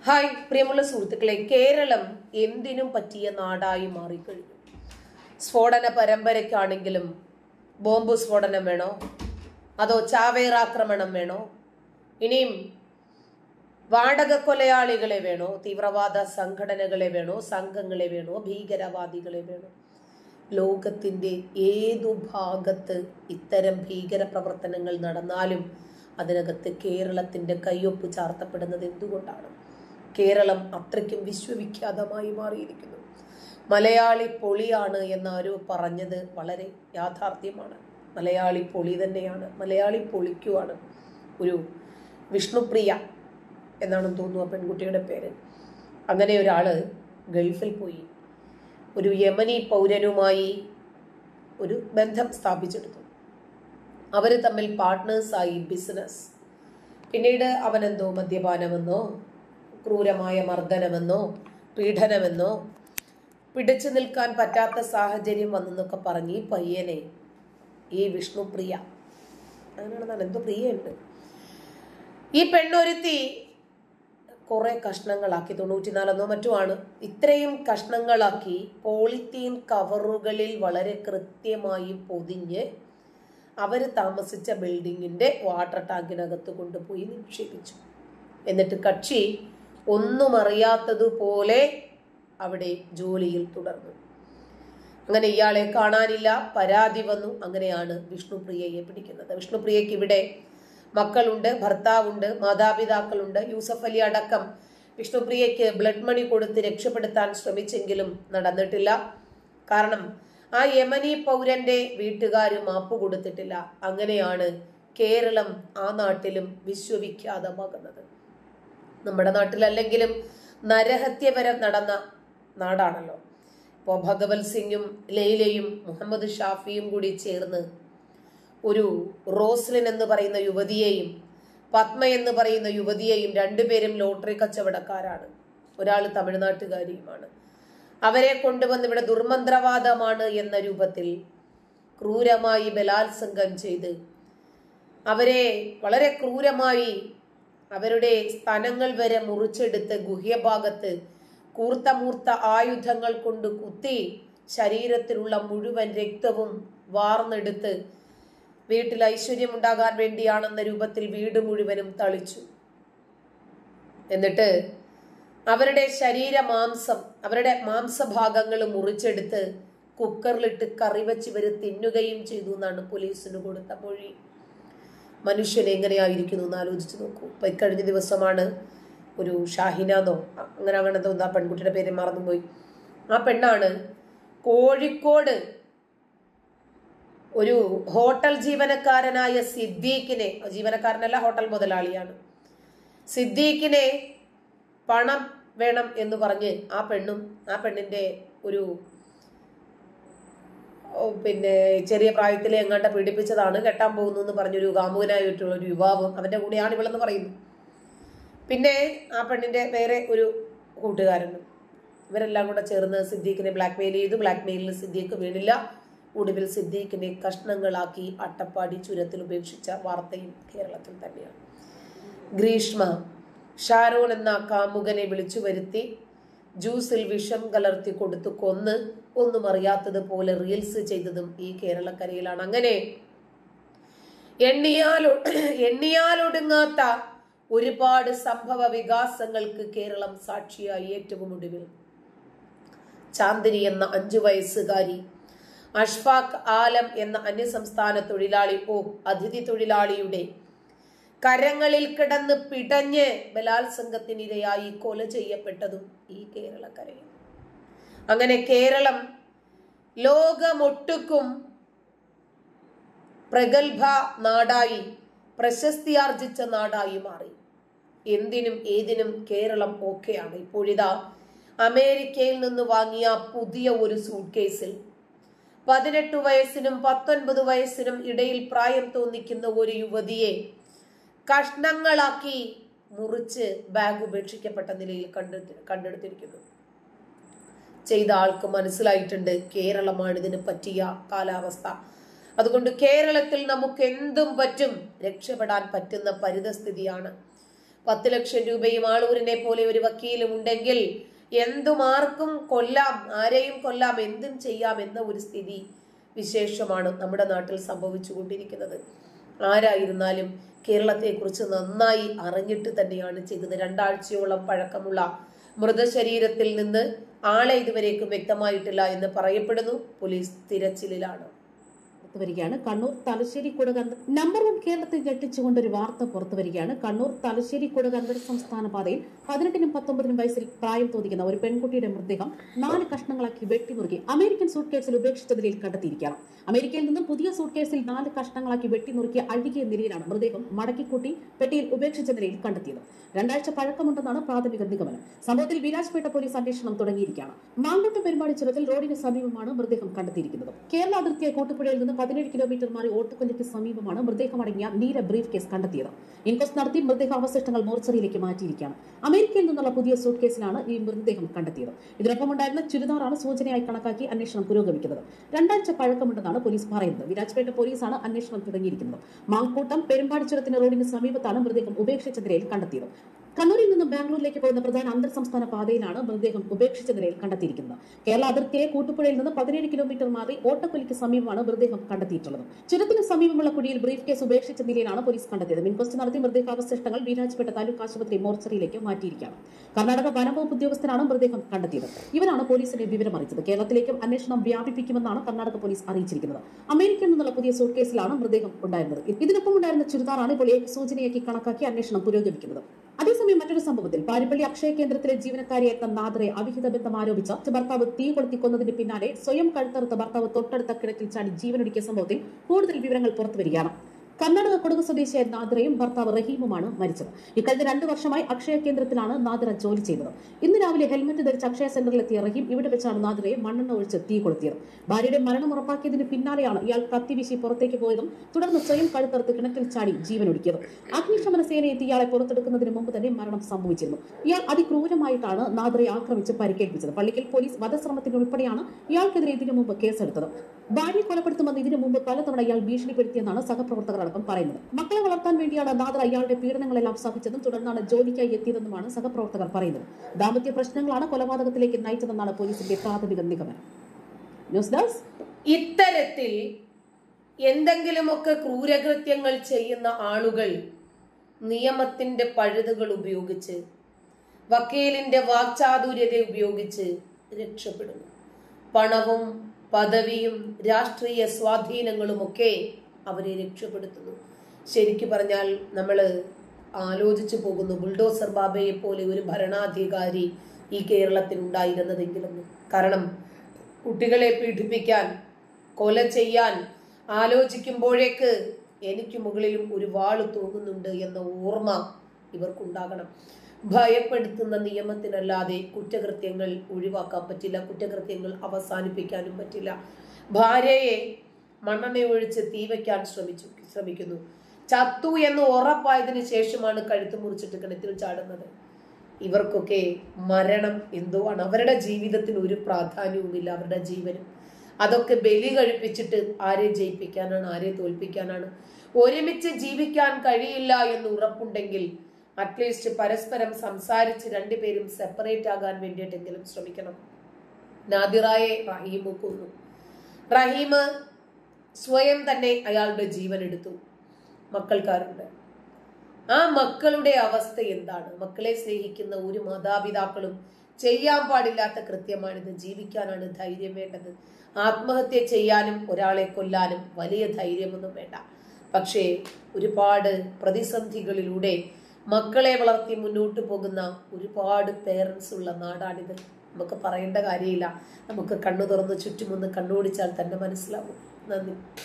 hi പ്രിയമുള്ള സുഹൃത്തുക്കളെ കേരളം എന്തിനും പറ്റിയ നാടായി മാറിക്കഴിഞ്ഞു സ്ഫോടന പരമ്പരയ്ക്കാണെങ്കിലും ബോംബ് സ്ഫോടനം വേണോ അതോ ചാവേറാക്രമണം വേണോ ഇനിയും വാടക കൊലയാളികളെ വേണോ തീവ്രവാദ സംഘടനകളെ വേണോ സംഘങ്ങളെ വേണോ ഭീകരവാദികളെ വേണോ ലോകത്തിന്റെ ഏതു ഭാഗത്ത് ഇത്തരം ഭീകര പ്രവർത്തനങ്ങൾ നടന്നാലും അതിനകത്ത് കേരളത്തിന്റെ കയ്യൊപ്പ് ചാർത്തപ്പെടുന്നത് എന്തുകൊണ്ടാണ് കേരളം അത്രയ്ക്കും വിശ്വവിഖ്യാതമായി മാറിയിരിക്കുന്നു മലയാളി പൊളിയാണ് എന്നാരോ പറഞ്ഞത് വളരെ യാഥാർത്ഥ്യമാണ് മലയാളി പൊളി തന്നെയാണ് മലയാളി പൊളിക്കുവാണ് ഒരു വിഷ്ണുപ്രിയ എന്നാണെന്ന് തോന്നുന്നു ആ പെൺകുട്ടിയുടെ പേര് അങ്ങനെ ഒരാള് ഗൾഫിൽ പോയി ഒരു യമനി പൗരനുമായി ഒരു ബന്ധം സ്ഥാപിച്ചെടുത്തു അവർ തമ്മിൽ പാർട്ട്നേഴ്സായി ബിസിനസ് പിന്നീട് അവനെന്തോ മദ്യപാനമെന്നോ ക്രൂരമായ മർദ്ദനമെന്നോ പീഡനമെന്നോ പിടിച്ചു നിൽക്കാൻ പറ്റാത്ത സാഹചര്യം വന്നെന്നൊക്കെ പറഞ്ഞ് ഈ പയ്യനെ ഈ വിഷ്ണുപ്രിയ അങ്ങനെയാണെന്നാണ് എന്തോ പ്രിയുണ്ട് ഈ പെണ്ണൊരുത്തി കുറെ കഷ്ണങ്ങളാക്കി തൊണ്ണൂറ്റിനാലെന്നോ മറ്റുമാണ് ഇത്രയും കഷ്ണങ്ങളാക്കി പോളിത്തീൻ കവറുകളിൽ വളരെ കൃത്യമായി പൊതിഞ്ഞ് അവർ താമസിച്ച ബിൽഡിങ്ങിന്റെ വാട്ടർ ടാങ്കിനകത്ത് കൊണ്ടുപോയി നിക്ഷേപിച്ചു എന്നിട്ട് കക്ഷി ഒന്നും അറിയാത്തതുപോലെ അവിടെ ജോലിയിൽ തുടർന്നു അങ്ങനെ ഇയാളെ കാണാനില്ല പരാതി വന്നു അങ്ങനെയാണ് വിഷ്ണുപ്രിയയെ പിടിക്കുന്നത് വിഷ്ണുപ്രിയയ്ക്ക് ഇവിടെ മക്കളുണ്ട് ഭർത്താവുണ്ട് മാതാപിതാക്കളുണ്ട് യൂസഫ് അലി അടക്കം വിഷ്ണുപ്രിയയ്ക്ക് ബ്ലഡ് മണി കൊടുത്ത് രക്ഷപ്പെടുത്താൻ ശ്രമിച്ചെങ്കിലും നടന്നിട്ടില്ല കാരണം ആ യമനി പൗരന്റെ വീട്ടുകാർ മാപ്പ് കൊടുത്തിട്ടില്ല അങ്ങനെയാണ് കേരളം ആ നാട്ടിലും വിശ്വവിഖ്യാതമാകുന്നത് നമ്മുടെ നാട്ടിലല്ലെങ്കിലും നരഹത്യ വരെ നടന്ന നാടാണല്ലോ ഇപ്പോൾ ഭഗവത് സിംഗും ലൈലയും മുഹമ്മദ് ഷാഫിയും കൂടി ചേർന്ന് ഒരു റോസ്ലിൻ എന്ന് പറയുന്ന യുവതിയെയും പത്മ എന്ന് പറയുന്ന യുവതിയെയും രണ്ടുപേരും ലോട്ടറി കച്ചവടക്കാരാണ് ഒരാൾ തമിഴ്നാട്ടുകാരിയുമാണ് അവരെ കൊണ്ടുവന്ന് ഇവിടെ ദുർമന്ത്രവാദമാണ് എന്ന രൂപത്തിൽ ക്രൂരമായി ബലാത്സംഗം ചെയ്ത് അവരെ വളരെ ക്രൂരമായി അവരുടെ സ്ഥലങ്ങൾ വരെ മുറിച്ചെടുത്ത് ഗുഹ്യഭാഗത്ത് കൂർത്ത മൂർത്ത ആയുധങ്ങൾ കൊണ്ട് കുത്തി ശരീരത്തിലുള്ള മുഴുവൻ രക്തവും വാർന്നെടുത്ത് വീട്ടിൽ ഐശ്വര്യമുണ്ടാകാൻ വേണ്ടിയാണെന്ന രൂപത്തിൽ വീട് മുഴുവനും തളിച്ചു എന്നിട്ട് അവരുടെ ശരീര മാംസം അവരുടെ മാംസഭാഗങ്ങൾ മുറിച്ചെടുത്ത് കുക്കറിലിട്ട് കറി വെച്ച് ഇവർ തിന്നുകയും ചെയ്തു എന്നാണ് പോലീസിന് കൊടുത്ത മൊഴി മനുഷ്യൻ എങ്ങനെയായിരിക്കുന്നു എന്ന് ആലോചിച്ച് നോക്കൂ ഇപ്പൊ ഇക്കഴിഞ്ഞ ദിവസമാണ് ഒരു ഷാഹിനാന്നോ അങ്ങനെ അങ്ങനെ തോന്നുന്നു ആ പെൺകുട്ടിയുടെ പേര് മറന്നുപോയി ആ പെണ്ണാണ് കോഴിക്കോട് ഒരു ഹോട്ടൽ ജീവനക്കാരനായ സിദ്ദീഖിനെ ജീവനക്കാരനല്ല ഹോട്ടൽ മുതലാളിയാണ് സിദ്ദീഖിനെ പണം വേണം എന്ന് പറഞ്ഞ് ആ പെണ്ണും ആ പെണ്ണിന്റെ ഒരു ഓ, പിന്നെ ചെറിയ പ്രായത്തിൽ എങ്ങാണ്ട് പീഡിപ്പിച്ചതാണ് കെട്ടാൻ പോകുന്നു എന്ന് പറഞ്ഞൊരു കാമുകനായിട്ടുള്ള ഒരു യുവാവും അവന്റെ കൂടെയാണ് ഇവളെന്ന് പറയുന്നു പിന്നെ ആ പെണ്ണിന്റെ വേറെ ഒരു കൂട്ടുകാരനും ഇവരെല്ലാം കൂടെ ചേർന്ന് സിദ്ദീഖിനെ ബ്ലാക്ക് മെയിൽ ചെയ്തു ബ്ലാക്ക് മെയിലിൽ സിദ്ദീഖ് വീണില്ല ഒടുവിൽ സിദ്ദീഖിനെ കഷ്ണങ്ങളാക്കി അട്ടപ്പാടി ചുരത്തിൽ ഉപേക്ഷിച്ച വാർത്തയും കേരളത്തിൽ തന്നെയാണ് ഗ്രീഷ്മ ഷാരോൺ എന്ന കാമുകനെ വിളിച്ചു വരുത്തി ജ്യൂസിൽ വിഷം കലർത്തി കൊടുത്തു കൊന്ന് ഒന്നും അറിയാത്തതുപോലെ റീൽസ് ചെയ്തതും ഈ കേരളക്കരയിലാണ് അങ്ങനെ എണ്ണിയാലൊ എണ്ണിയാലൊടുങ്ങാത്ത ഒരുപാട് സംഭവ വികാസങ്ങൾക്ക് കേരളം സാക്ഷിയായി ഏറ്റവും ഒടുവിൽ ചാന്ദിനി എന്ന അഞ്ചു വയസ്സുകാരി അഷ്ഫാഖ് ആലം എന്ന അന്യസംസ്ഥാന തൊഴിലാളി ഓ അതിഥി തൊഴിലാളിയുടെ കരങ്ങളിൽ കിടന്ന് പിടഞ്ഞ് ബലാത്സംഗത്തിനിരയായി കൊല ചെയ്യപ്പെട്ടതും ഈ കേരളക്കരയിൽ അങ്ങനെ കേരളം ലോകമൊട്ടുക്കും പ്രഗത്ഭ നാടായി പ്രശസ്തിയാർജിച്ച നാടായി മാറി എന്തിനും ഏതിനും കേരളം ഓക്കെയാണ് ഇപ്പോഴിതാ അമേരിക്കയിൽ നിന്ന് വാങ്ങിയ പുതിയ ഒരു സൂട്ട് കേസിൽ പതിനെട്ട് വയസ്സിനും പത്തൊൻപത് വയസ്സിനും ഇടയിൽ പ്രായം തോന്നിക്കുന്ന ഒരു യുവതിയെ കഷ്ണങ്ങളാക്കി മുറിച്ച് ബാഗ് ഉപേക്ഷിക്കപ്പെട്ട നിലയിൽ കണ്ടെത്തി കണ്ടെടുത്തിരിക്കുന്നു ചെയ്ത ആൾക്ക് മനസ്സിലായിട്ടുണ്ട് കേരളമാണ് ഇതിന് പറ്റിയ കാലാവസ്ഥ അതുകൊണ്ട് കേരളത്തിൽ നമുക്ക് എന്തും പറ്റും രക്ഷപ്പെടാൻ പറ്റുന്ന പരിതസ്ഥിതിയാണ് പത്ത് ലക്ഷം രൂപയും ആളൂരിനെ പോലെ ഒരു വക്കീലും ഉണ്ടെങ്കിൽ എന്തുമാർക്കും കൊല്ലാം ആരെയും കൊല്ലാം എന്തും ചെയ്യാം എന്ന ഒരു സ്ഥിതി വിശേഷമാണ് നമ്മുടെ നാട്ടിൽ സംഭവിച്ചുകൊണ്ടിരിക്കുന്നത് ആരായിരുന്നാലും കേരളത്തെക്കുറിച്ച് നന്നായി അറിഞ്ഞിട്ട് തന്നെയാണ് ചെയ്തത് രണ്ടാഴ്ചയോളം പഴക്കമുള്ള മൃതശരീരത്തിൽ നിന്ന് ആളെ ഇതുവരേക്കും വ്യക്തമായിട്ടില്ല എന്ന് പറയപ്പെടുന്നു പോലീസ് തിരച്ചിലിലാണ് പുറത്തു വരികയാണ് കണ്ണൂർ തലശ്ശേരി കുടകന്തർ നമ്പർ വൺ കേരളത്തിൽ ഞെട്ടിച്ചുകൊണ്ട് ഒരു വാർത്ത പുറത്തു വരികയാണ് കണ്ണൂർ തലശ്ശേരി കുടകന്തർ സംസ്ഥാന പാതയിൽ പതിനെട്ടിനും പത്തൊമ്പതിനും വയസ്സിൽ പ്രായം തോന്നിക്കുന്ന ഒരു പെൺകുട്ടിയുടെ മൃതദേഹം നാല് കഷ്ണങ്ങളാക്കി വെട്ടിമുറുക്കി അമേരിക്കൻ സൂട്ട് കേസിൽ ഉപേക്ഷിച്ച നിലയിൽ കണ്ടെത്തിയിരിക്കുകയാണ് അമേരിക്കയിൽ നിന്നും പുതിയ സൂട്ട് കേസിൽ നാല് കഷ്ണങ്ങളാക്കി വെട്ടിമുറുക്കിയ അഴുകിയ നിലയിലാണ് മൃതദേഹം മടക്കിക്കൂട്ടി പെട്ടിയിൽ ഉപേക്ഷിച്ച നിലയിൽ കണ്ടെത്തിയത് രണ്ടാഴ്ച പഴക്കമുണ്ടെന്നാണ് പ്രാഥമിക നിഗമനം സംഭവത്തിൽ വിരാജ്പേട്ട പോലീസ് അന്വേഷണം തുടങ്ങിയിരിക്കുകയാണ് മാങ്കുട്ടം പെരുമാടി ചുരത്തിൽ റോഡിന് സമീപമാണ് മൃതദേഹം കണ്ടെത്തിയിരിക്കുന്നത് കേരള അതിർത്തിയെ കൂട്ടുപുഴയിൽ നിന്ന് പതിനേഴ് കിലോമീറ്റർ മാറി ഓട്ടുകൊല്ലിക്ക് സമീപമാണ് മൃതദേഹം അടങ്ങിയ നീല ബ്രീഫ് കേസ് കണ്ടെത്തിയത് ഇൻക്വസ്റ്റ് നടത്തി മൃതദേഹ അവശിഷ്ടങ്ങൾ മോർച്ചറിയിലേക്ക് മാറ്റിയിരിക്കുകയാണ് അമേരിക്കയിൽ നിന്നുള്ള പുതിയ സൂട്ട് കേസിലാണ് ഈ മൃതദേഹം കണ്ടെത്തിയത് ഇതിനൊപ്പം ഉണ്ടായിരുന്ന ചുരിദാറാണ് സൂചനയായി കണക്കാക്കി അന്വേഷണം പുരോഗമിക്കുന്നത് രണ്ടാഴ്ച പഴക്കമുണ്ടെന്നാണ് പോലീസ് പറയുന്നത് വിരാജ്പേട്ട പോലീസാണ് അന്വേഷണം തുടങ്ങിയിരിക്കുന്നത് മാങ്കൂട്ടം പെരുമ്പാടിച്ചുരത്തിന് റോഡിന് സമീപത്താണ് മൃതദേഹം ഉപേക്ഷിച്ച നിലയിൽ കണ്ടെത്തിയത് കണ്ണൂരിൽ നിന്നും ബാംഗ്ലൂരിലേക്ക് പോകുന്ന പ്രധാന അന്തർ സംസ്ഥാന പാതയിലാണ് മൃതദേഹം ഉപേക്ഷിച്ച നിലയിൽ കണ്ടെത്തിയിരിക്കുന്നത് കേരള അതിർത്തിയെ കൂട്ടുപുഴയിൽ നിന്ന് പതിനേഴ് കിലോമീറ്റർ മാറി ഓട്ടക്കൊല്ലിക്ക് സമീപമാണ് മൃതദേഹം കണ്ടെത്തിയിട്ടുള്ളത് ചുരത്തിന് സമീപമുള്ള കുഴിയിൽ ബ്രീഫ് കേസ് ഉപേക്ഷിച്ച നിലയിലാണ് പോലീസ് കണ്ടെത്തിയത് ഇൻക്വസ്റ്റ് നടത്തി മൃതദേഹാവശിഷ്ടങ്ങൾ വീരാജ്പേട്ട താലൂക്ക് ആശുപത്രി മോർച്ചറിയിലേക്ക് മാറ്റിയിരിക്കുകയാണ് കർണാടക വനംവകുപ്പ് ഉദ്യോഗസ്ഥനാണ് മൃതദേഹം കണ്ടെത്തിയത് ഇവരാണ് പോലീസിനെ വിവരം അറിയിച്ചത് കേരളത്തിലേക്കും അന്വേഷണം വ്യാപിപ്പിക്കുമെന്നാണ് കർണാടക പോലീസ് അറിയിച്ചിരിക്കുന്നത് അമേരിക്കയിൽ നിന്നുള്ള പുതിയ സൂട്ട് കേസിലാണ് മൃതദേഹം ഉണ്ടായിരുന്നത് ഇതിനൊപ്പം ഉണ്ടായിരുന്ന ചുരിദാറാണ് ഇപ്പോൾ ഏക സൂചനയാക്കി കണക്കാക്കി അന്വേഷണം പുരോഗമിക്കുന്നത് അതേസമയം മറ്റൊരു സംഭവത്തിൽ പാരിപ്പള്ളി അക്ഷയ കേന്ദ്രത്തിലെ ജീവനക്കാരിയായിരുന്ന നാദറെ അവിഹിത ബന്ധം ആരോപിച്ച ഭർത്താവ് തീ കൊളുത്തി കൊന്നതിന് പിന്നാലെ സ്വയം കഴുത്തറുത്ത ഭർത്താവ് തൊട്ടടുത്ത കിണറ്റിൽ ചാടി ജീവനൊടുക്കിയ സംഭവത്തിൽ കൂടുതൽ വിവരങ്ങൾ പുറത്തുവരികയാണ് കർണാടക കൊടുങ്ങ് സ്വദേശിയായ നാദ്രയും ഭർത്താവ് റഹീമുമാണ് മരിച്ചത് ഇക്കഴിഞ്ഞ രണ്ടു വർഷമായി അക്ഷയ കേന്ദ്രത്തിലാണ് നാദ്ര ജോലി ചെയ്തത് ഇന്ന് രാവിലെ ഹെൽമറ്റ് ധരിച്ച് അക്ഷയ സെന്ററിലെത്തിയ റഹീം ഇവിടെ വെച്ചാണ് നാദ്രയെ മണ്ണെണ്ണ ഒഴിച്ച് തീ കൊളുത്തിയത് ഭാര്യയുടെ മരണം ഉറപ്പാക്കിയതിന് പിന്നാലെയാണ് ഇയാൾ കത്തി വീശി പുറത്തേക്ക് പോയതും തുടർന്ന് സ്വയം കഴുത്തറുത്ത് കിണറ്റിൽ ചാടി ജീവനൊടുക്കിയത് അഗ്നിശമന സേന എത്തി ഇയാളെ പുറത്തെടുക്കുന്നതിന് മുമ്പ് തന്നെ മരണം സംഭവിച്ചിരുന്നു ഇയാൾ അതിക്രൂരമായിട്ടാണ് നാദ്രയെ ആക്രമിച്ച് പരിക്കേൽപ്പിച്ചത് പള്ളിക്കൽ പോലീസ് വധശ്രമത്തിന് ഉൾപ്പെടെയാണ് ഇയാൾക്കെതിരെ ഇതിനു മുമ്പ് കേസെടുത്തത് ഭാര്യ കൊലപ്പെടുത്തുമെന്ന് ഇതിനു മുമ്പ് പലതവണ ഇയാൾ ഭീഷണിപ്പെടുത്തിയെന്നാണ് സഹപ്രവർത്തകർ അടക്കം പറയുന്നത് മക്കളെ വളർത്താൻ വേണ്ടിയാണ് നാദ്ര ഇയാളുടെ പീഡനങ്ങളെല്ലാം സഹിച്ചതും തുടർന്നാണ് ജോലിക്കായി എത്തിയതെന്നുമാണ് സഹപ്രവർത്തകർ പറയുന്നത് ദാമ്പത്യ പ്രശ്നങ്ങളാണ് കൊലപാതകത്തിലേക്ക് നയിച്ചതെന്നാണ് പോലീസിന്റെ പ്രാഥമിക നിഗമനം ന്യൂസ് ഡെസ്ക് ഇത്തരത്തിൽ എന്തെങ്കിലുമൊക്കെ ക്രൂരകൃത്യങ്ങൾ ചെയ്യുന്ന ആളുകൾ നിയമത്തിന്റെ പഴുതുകൾ ഉപയോഗിച്ച് വക്കീലിന്റെ വാക്ചാതുര്യത ഉപയോഗിച്ച് രക്ഷപ്പെടുന്നു പണവും പദവിയും രാഷ്ട്രീയ സ്വാധീനങ്ങളുമൊക്കെ അവരെ രക്ഷപ്പെടുത്തുന്നു ശരിക്കു പറഞ്ഞാൽ നമ്മൾ ആലോചിച്ചു പോകുന്നു ബുൾഡോസർ ബാബയെ പോലെ ഒരു ഭരണാധികാരി ഈ കേരളത്തിൽ ഉണ്ടായിരുന്നതെങ്കിലെന്ന് കാരണം കുട്ടികളെ പീഡിപ്പിക്കാൻ കൊല ചെയ്യാൻ ആലോചിക്കുമ്പോഴേക്ക് എനിക്ക് മുകളിലും ഒരു വാള് തൂങ്ങുന്നുണ്ട് എന്ന ഓർമ്മ ഇവർക്കുണ്ടാകണം ഭയപ്പെടുത്തുന്ന നിയമത്തിനല്ലാതെ കുറ്റകൃത്യങ്ങൾ ഒഴിവാക്കാൻ പറ്റില്ല കുറ്റകൃത്യങ്ങൾ അവസാനിപ്പിക്കാനും പറ്റില്ല ഭാര്യയെ മണ്ണെണ്ണ ഒഴിച്ച് തീ വയ്ക്കാൻ ശ്രമിച്ചു ശ്രമിക്കുന്നു ചത്തു എന്ന് ഉറപ്പായതിനു ശേഷമാണ് കഴുത്ത് മുറിച്ചിട്ട് കിണറ്റിൽ ചാടുന്നത് ഇവർക്കൊക്കെ മരണം എന്തോ ആണ് അവരുടെ ജീവിതത്തിന് ഒരു പ്രാധാന്യവുമില്ല അവരുടെ ജീവനും അതൊക്കെ ബലി കഴിപ്പിച്ചിട്ട് ആരെ ജയിപ്പിക്കാനാണ് ആരെ തോൽപ്പിക്കാനാണ് ഒരുമിച്ച് ജീവിക്കാൻ കഴിയില്ല എന്ന് ഉറപ്പുണ്ടെങ്കിൽ അറ്റ്ലീസ്റ്റ് പരസ്പരം സംസാരിച്ച് രണ്ടുപേരും സെപ്പറേറ്റ് ആകാൻ വേണ്ടിയിട്ടെങ്കിലും ശ്രമിക്കണം നാദിറായെ റഹീം കൊന്നു റഹീം സ്വയം തന്നെ അയാളുടെ ജീവൻ എടുത്തു മക്കൾക്കാരുണ്ട് ആ മക്കളുടെ അവസ്ഥ എന്താണ് മക്കളെ സ്നേഹിക്കുന്ന ഒരു മാതാപിതാക്കളും ചെയ്യാൻ പാടില്ലാത്ത കൃത്യമാണിത് ജീവിക്കാനാണ് ധൈര്യം വേണ്ടത് ആത്മഹത്യ ചെയ്യാനും ഒരാളെ കൊല്ലാനും വലിയ ധൈര്യമൊന്നും വേണ്ട പക്ഷേ ഒരുപാട് പ്രതിസന്ധികളിലൂടെ മക്കളെ വളർത്തി മുന്നോട്ട് പോകുന്ന ഒരുപാട് പേരൻസ് ഉള്ള നാടാണിത് നമുക്ക് പറയേണ്ട കാര്യമില്ല നമുക്ക് കണ്ണു തുറന്ന് ചുറ്റുമൊന്ന് കണ്ണോടിച്ചാൽ തന്നെ മനസ്സിലാവും നന്ദി